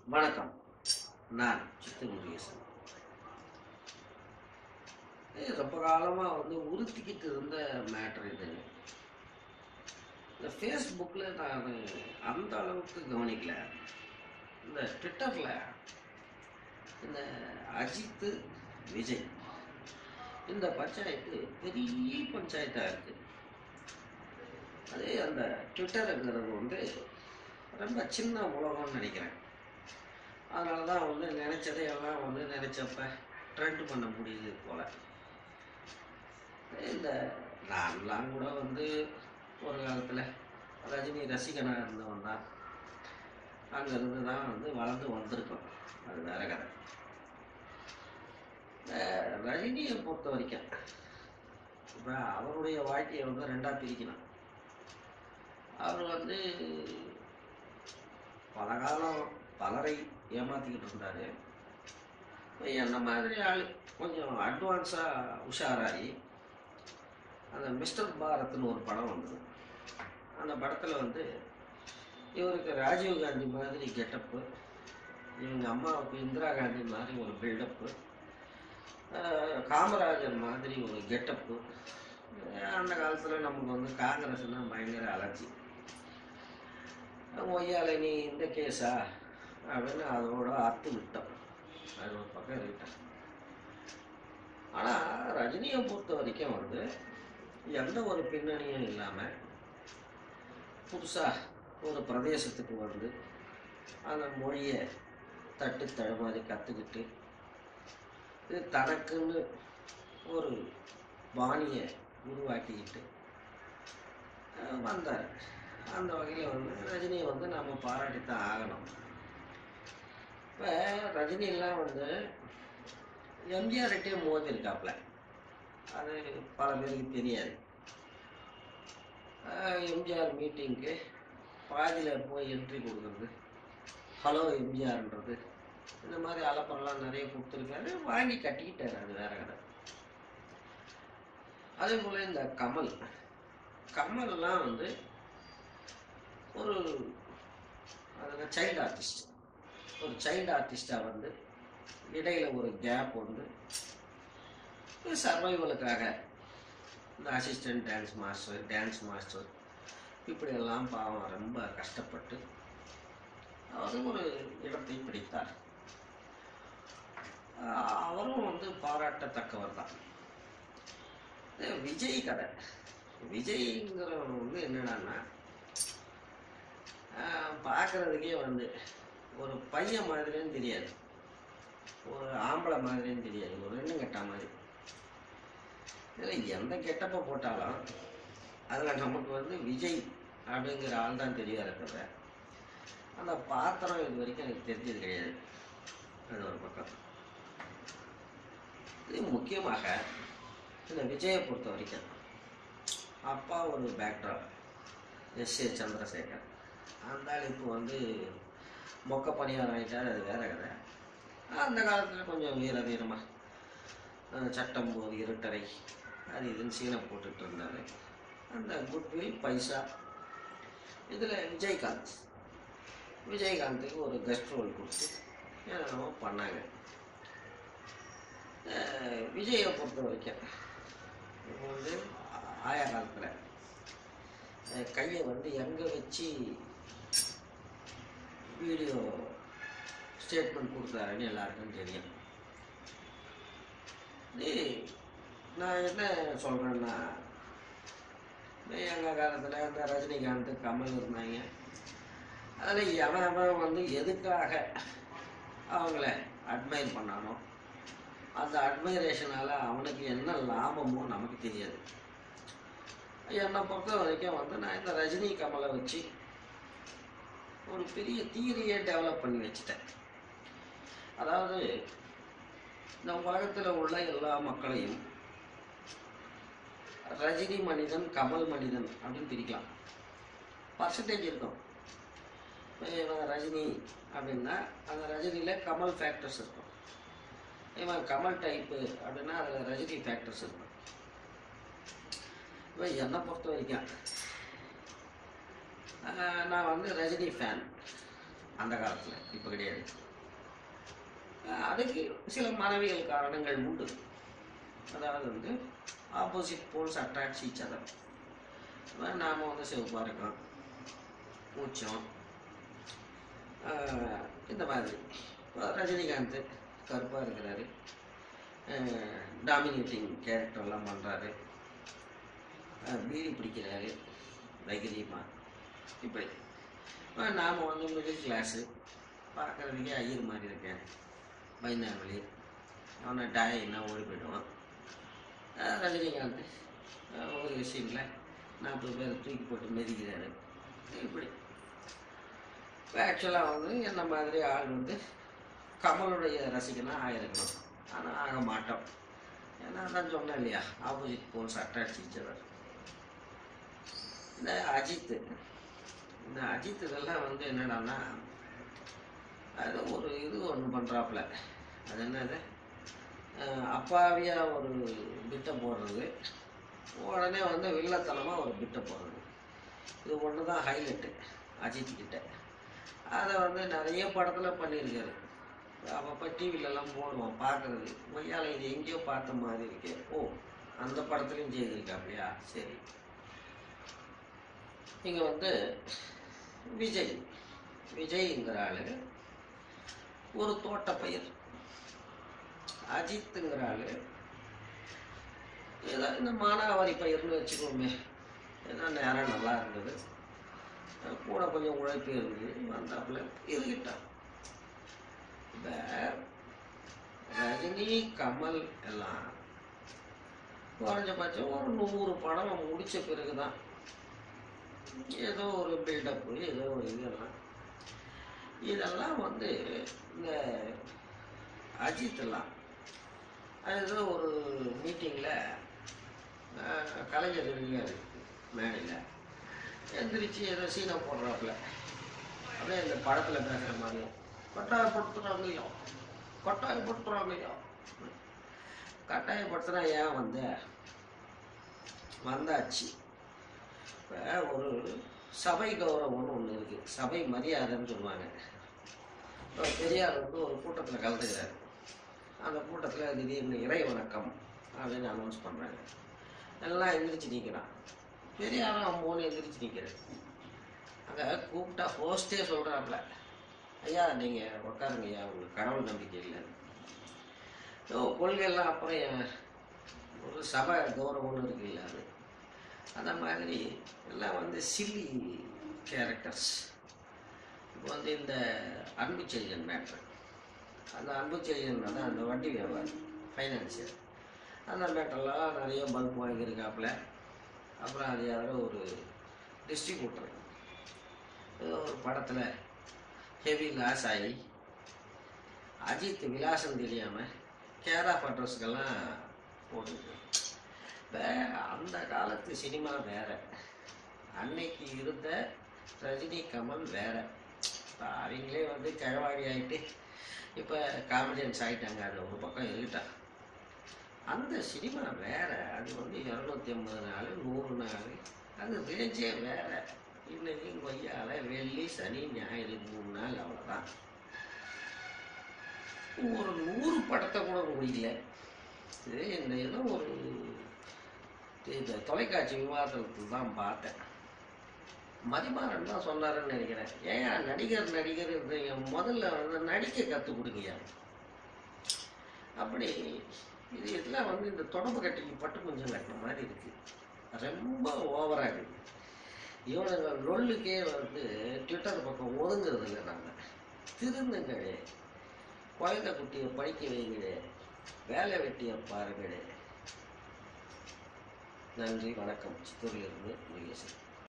வணக்கம் நான் சித்து முருகேசன் இது ரொம்ப காலமாக வந்து உறுத்திக்கிட்டு இருந்த மேட்ரு இது இந்த ஃபேஸ்புக்கில் நான் அந்த அளவுக்கு கவனிக்கல இந்த ட்விட்டரில் இந்த அஜித்து விஜய் இந்த பஞ்சாயத்து பெரிய பஞ்சாயத்தாக இருக்குது அதே அந்த ட்விட்டருங்கிறது வந்து ரொம்ப சின்ன உலகம்னு நினைக்கிறேன் அதனால தான் வந்து நினச்சதையெல்லாம் வந்து நினச்சப்ப ட்ரெண்ட் பண்ண முடியுது போல் இந்த நான்லாம் கூட வந்து ஒரு காலத்தில் ரஜினி ரசிகனாக இருந்தவன் தான் அங்கேருந்து தான் வந்து வளர்ந்து வந்திருக்கோம் அது வேற கதை அஹ் ரஜினியை பொறுத்த வரைக்கும் இப்போ அவருடைய வாழ்க்கையை வந்து ரெண்டாக பிரிக்கணும் அவர் வந்து பல காலம் பலரை ஏமாற்றிக்கிட்டு இருந்தார் என்ன மாதிரி ஆள் கொஞ்சம் அட்வான்ஸாக உஷாராகி அந்த மிஸ்டர் பாரத்னு ஒரு படம் வந்தது அந்த படத்தில் வந்து இவருக்கு ராஜீவ் காந்தி மாதிரி கெட்டப்பு இவங்க அம்மாவுக்கு இந்திரா காந்தி மாதிரி ஒரு பில்டப்பு காமராஜர் மாதிரி ஒரு கெட்டப்பு அந்த காலத்தில் நமக்கு வந்து காங்கிரஸ்னா பயங்கர அலர்ஜி ஒய்யால நீ இந்த கேஸா அப்படின்னு அதோட அறுத்து விட்டோம் அது ஒரு பக்கம் இருக்கட்டும் ஆனால் ரஜினியை பொறுத்த வரைக்கும் வந்து எந்த ஒரு பின்னணியும் இல்லாமல் புதுசாக ஒரு பிரதேசத்துக்கு வந்து அந்த மொழியை தட்டு தடுமாறி கற்றுக்கிட்டு இது தனக்குன்னு ஒரு பாணியை உருவாக்கிக்கிட்டு அஹ் வந்தார் அந்த வகையில் வந்து ரஜினியை வந்து நம்ம பாராட்டித்தான் ஆகணும் இப்போ ரஜினிலாம் வந்து எம்ஜிஆர்கிட்டே மோதிருக்காப்புல அது பல பேருக்கு தெரியாது அஹ் எம்ஜிஆர் மீட்டிங்க்கு பாதியில் போய் என்ட்ரி கொடுக்குறது ஹலோ எம்ஜிஆர்ன்றது இந்த மாதிரி அலப்பறலாம் நிறைய கொடுத்துருக்காரு வாங்கி கட்டிக்கிட்டாரு அது வேற கதை அதே போல் இந்த கமல் கமல்லாம் வந்து ஒரு சைல்டு ஆர்டிஸ்ட் ஒரு சைல்டு ஆர்டிஸ்டாக வந்து இடையில ஒரு கேப் வந்து சர்வைவலுக்காக இந்த assistant dance master dance master இப்படியெல்லாம் பாவம் ரொம்ப கஷ்டப்பட்டு அவரும் ஒரு இடத்தை பிடித்தார் ஆஹ் அவரும் வந்து பாராட்டத்தக்கவர் தான் இது விஜய் கதை விஜய்ங்கிறவன் வந்து என்னடான்னா பார்க்குறதுக்கே வந்து ஒரு பையன் மாதிரியும் தெரியாது ஒரு ஆம்பளை மாதிரியும் தெரியாது ஒரு ரெண்டு கெட்ட மாதிரி இதில் எந்த கெட்டப்பை போட்டாலும் அதில் நமக்கு வந்து விஜய் அப்படிங்கிற ஆள் தான் தெரியாத தவிர அந்த பாத்திரம் இது வரைக்கும் எனக்கு தெரிஞ்சது கிடையாது அது ஒரு பக்கம் இது முக்கியமாக இந்த விஜயை பொறுத்த வரைக்கும் அப்பா ஒரு பேக்ட்ராப் எஸ் ஏ சந்திரசேகர் அந்த ஆள் இப்போ வந்து மொக்க பணியாரம் ஆகிட்டார் அது வேற கதை அந்த காலத்தில் கொஞ்சம் வீர வீரமாக சட்டம் போது இருட்டறை அது இதுன்னு சீனை போட்டுட்டு இருந்தார் அந்த குட்வில் பைசா இதில் விஜயகாந்த் விஜயகாந்துக்கு ஒரு கெஸ்ட் ரோல் கொடுத்து என்னென்னமோ பண்ணாங்க அஹ் விஜயை பொறுத்த வரைக்கும் இப்போ வந்து ஆயா காலத்தில் கையை வந்து எங்கே வச்சு வீடியோ ஸ்டேட்மெண்ட் கொடுத்தாருன்னு எல்லாருக்கும் தெரியும் இது நான் என்ன சொல்கிறேன்னா எங்கள் காலத்தில் இந்த ரஜினிகாந்த் கமல் இருந்தாங்க அதில் எவன் எவன் வந்து எதுக்காக அவங்கள அட்மையர் பண்ணானோ அந்த அட்மைரேஷனால் அவனுக்கு என்ன லாபமோ நமக்கு தெரியாது என்னை பொறுத்த வரைக்கும் வந்து நான் இந்த ரஜினி கமலை வச்சு ஒரு பெரிய தியரியை டெவலப் பண்ணி வச்சுட்டேன் அதாவது இந்த உலகத்தில் உள்ள எல்லா மக்களையும் ரஜினி மனிதன் கமல் மனிதன் அப்படின்னு பிரிக்கலாம் பர்சன்டேஜ் இருக்கும் இப்ப இவன் ரஜினி அப்படின்னா அந்த ரஜினியில் கமல் ஃபேக்டர்ஸ் இருக்கும் இவன் கமல் டைப்பு அப்படின்னா அதில் ரஜினி ஃபேக்டர்ஸ் இருக்கும் இப்போ என்னை பொறுத்த வரைக்கும் ஆஹ் நான் வந்து ரஜினி ஃபேன் அந்த காலத்தில் இப்போ கிடையாது அஹ் அதுக்கு சில மனவியல் காரணங்கள் உண்டு அதாவது வந்து opposite poles attracts each other நாம் வந்து சிவப்பாக இருக்கோம் மூச்சம் ஆஹ் இந்த மாதிரி இப்போ ரஜினிகாந்த் கருப்பாக இருக்கிறாரு டாமினேட்டிங் கேரக்டர்லாம் பண்ணுறாரு பீடி பிடிக்கிறாரு தைரியமாக இப்படி நாம் வந்து மிடில் கிளாஸு பார்க்குறதுக்கே ஐயர் மாதிரி இருக்கேன் பைனாவளி அவனை டாயின்னா ஓடி போயிடுவான் அஹ் ரஜினிகாந்த் அஹ் ஒரு சீனில் நாற்பது பேர் தூக்கி போட்டு மிதிக்கிறாரு இப்படி இப்போ ஆக்சுவலாக வந்து என்ன மாதிரி ஆள் வந்து கமலுடைய ரசிகனாக ஆயிருக்கணும் ஆனால் ஆக மாட்டோம் ஏன்னா அதான் சொன்னேன் இல்லையா ஆப்போசிட் போல்ஸ் அட்ராக்ட் ஈச்சவர் இந்த அஜித் இந்த அஜித் இதெல்லாம் வந்து என்னடான்னா அது ஒரு இது ஒன்று பண்ணுறாப்புல அது என்னது அஹ் அப்பாவியாக ஒரு பிட்டை போடுறது உடனே வந்து வில்லத்தனமாக ஒரு பிட்டை போடுறது இது ஒன்று தான் ஹைலைட்டு அஜித் கிட்ட அதை வந்து நிறைய படத்தில் பண்ணியிருக்காரு அப்பப்போ டிவிலெல்லாம் போடுவோம் பார்க்குறது மையால் இது எங்கேயோ பார்த்த மாதிரி இருக்கே ஓ அந்த படத்துலையும் செய்திருக்காப்லையா சரி இங்கே வந்து விஜய் விஜய்ங்கிற ஆளு ஒரு தோட்டப்பயிர் அஜித்துங்கிற ஆளு ஏதோ இந்த மானாவாரி பயிர்னு வச்சுக்கோமே ஏதோ நேரம் நல்லா இருந்தது கூட கொஞ்சம் உழைப்பு இருந்தது வந்தாப்புல இருக்கிட்டான் இப்போ ரஜினி கமல் எல்லாம் குறைஞ்சபட்சம் ஒரு நூறு படம் முடிச்ச பிறகு தான் ஏதோ ஒரு பில்டப்பு ஏதோ ஒரு இதெல்லாம் இதெல்லாம் வந்து இந்த அஜித்லாம் அது ஏதோ ஒரு மீட்டிங்கில் கலைஞர் இருக்காரு மேடையில் எந்திரிச்சு ஏதோ சீனை போடுறாப்புல அப்படியே இந்த படத்தில் பேசுகிற மாதிரி கட்டாயப்படுத்துகிறாங்கய்யா கட்டாயப்படுத்துகிறாங்கய்யா கட்டாயப்படுத்துனா ஏன் வந்த வந்தாச்சு இப்போ ஒரு சபை கௌரவம்னு ஒன்று இருக்குது சபை மரியாதைன்னு சொல்லுவாங்க இப்போ பெரியார் வந்து ஒரு கூட்டத்தில் கலந்துக்கிறாரு அந்த கூட்டத்தில் திடீர்னு இறை வணக்கம் அப்படின்னு அனௌன்ஸ் பண்ணுறாங்க எல்லாம் எந்திரிச்சு நிற்கிறான் பெரியாரும் அம்மோன்னு எந்திரிச்சு நிற்கிறேன் அங்கே கூப்பிட்டா ஹோஸ்டே சொல்கிறாப்புல ஐயா நீங்கள் உட்காருங்க ஐயா உங்களுக்கு கடவுள் நம்பிக்கை இல்லை ஓ கொள்கையெல்லாம் அப்புறம் என் ஒரு சபை கௌரவம்னு இருக்குல்ல அது அந்த மாதிரி எல்லாம் வந்து சில்லி கேரக்டர்ஸ் இப்போ வந்து இந்த அன்பு செழியன் மேட்ரு அந்த அன்பு செழியன் தான் அந்த வட்டி வியாபாரி ஃபைனான்சியர் அந்த மேட்டர்லாம் நிறைய பல்ப் வாங்கியிருக்காப்புல அப்புறம் அது யாரோ ஒரு டிஸ்ட்ரிபியூட்டர் ஏதோ ஒரு படத்தில் ஹெவி லாஸ் ஆகி அஜித் விலாசம் தெரியாமல் கேர் ஆஃப் அட்ரஸ்க்கெல்லாம் போட்டுருக்கு இப்போ அந்த காலத்து சினிமா வேற அன்னைக்கு இருந்த ரஜினி கமல் வேற இப்போ அவங்களே வந்து கிழவாடி ஆகிட்டு இப்போ காமெடியன்ஸ் ஆகிட்டாங்க அது ஒரு பக்கம் இருக்கட்டும் அந்த சினிமா வேற அது வந்து இரநூத்தி ஐம்பது நாள் நூறு நாள் அது ரேஞ்சே வேற இன்னைக்கு கொய்யால வெள்ளி சனி ஞாயிறு மூணு நாள் அவ்வளோதான் ஒரு நூறு படத்தை கூட முடியல இது இந்த ஏதோ ஒரு இந்த தொலைக்காட்சி விவாதத்தில் தான் பார்த்தேன் மதிமாறன் தான் சொன்னாருன்னு நினைக்கிறேன் ஏன் நடிகர் நடிகர் இருந்தீங்க முதல்ல வந்து நடிக்க கற்றுக் கொடுங்கய்யா அப்படி இது எல்லாம் வந்து இந்த தொடம்பு கட்டிக்கு பட்டு கொஞ்சம் கட்டின மாதிரி இருக்கு ரொம்ப ஓவராக இருக்கு இவனுங்க லொல்லுக்கே வந்து ட்விட்டர் பக்கம் ஒதுங்கிறது இல்லை நாங்கள் திருந்துங்களே குழந்தை குட்டியை படிக்க வைங்களே வேலை வெட்டியை பாருங்களே நன்றி வணக்கம் சித்தூரிலிருந்து முருகேசன்